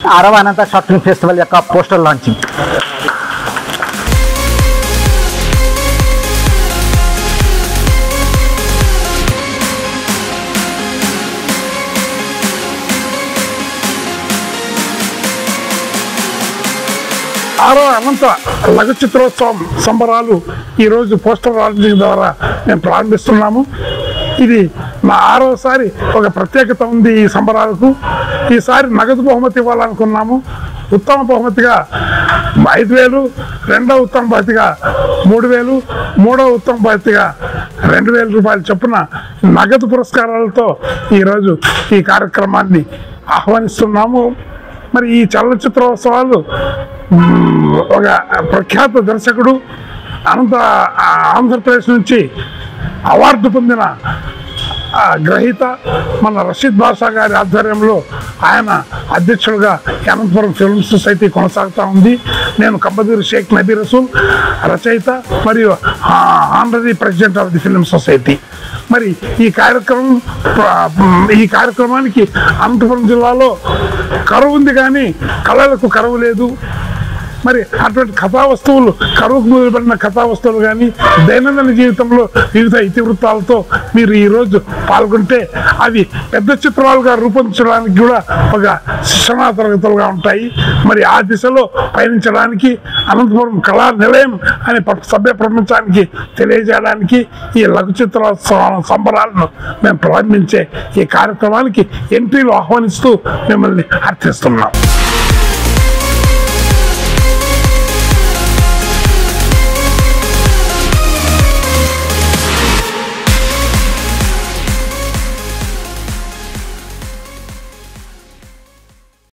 ఆరవ Anantha short film festival యొక్క poster launching ఆరో అనంత లఘు చిత్రోత్సవం సంబరాలు ఈరోజు పోస్టర్ లాంచింగ్ ద్వారా మేము ప్రారంభిస్తున్నాము ఇది మా ఆరోసారి ఒక ప్రత్యేకత ఉంది ఈ సంబరాలకు ఈసారి నగదు బహుమతి ఇవ్వాలనుకున్నాము ఉత్తమ బహుమతిగా ఐదు వేలు రెండవ ఉత్తమ బహుమతిగా మూడు వేలు మూడవ ఉత్తమ బహుమతిగా రెండు వేల రూపాయలు చొప్పున నగదు పురస్కారాలతో ఈరోజు ఈ కార్యక్రమాన్ని ఆహ్వానిస్తున్నాము మరి ఈ చలనచిత్రోత్సవాలు మ్, ఒక ప్రఖ్యాత దర్శకుడు అనంత ఆ, ఆంధ్రప్రదేశ్ నుంచి అవార్డు పొందిన ఆ, గ్రహీత మన రషీద్ బాషా గారి ఆధ్వర్యంలో ఆయన అధ్యక్షుడుగా ఈ అనంతపురం ఫిల్మ్ సొసైటీ కొనసాగుతూ ఉంది నేను కంబదూరి షేక్ నబీ రసూల్ రచయిత మరియు honorary president of the film society మరి ఈ కార్యక్రమం ప్ర- ఈ కార్యక్రమానికి అనంతపురం జిల్లాలో కరువు ఉంది కానీ కళలకు కరువు లేదు మరి అటువంటి కథా వస్తువులు కరువుకు మొదలుపడిన కథా వస్తువులు కానీ దైనందిన జీవితంలో వివిధ ఇతివృత్తాలతో మీరు ఈరోజు పాల్గొంటే అవి పెద్ద చిత్రాలుగా రూపొందించడానికి కూడా ఒక శిక్షణా తరగతులుగా ఉంటాయి మరి ఆ దిశలో పయనించడానికి అనంతపురం కళా నిలయం అనే ప్ర- సభ్య ప్రపంచానికి తెలియజేయడానికి ఈ లఘు చిత్రోత్సవ సంబరాలను మేము ప్రారంభించే ఈ కార్యక్రమానికి ఎంట్రీలు ఆహ్వానిస్తూ మిమ్మల్ని అర్థిస్తున్నాం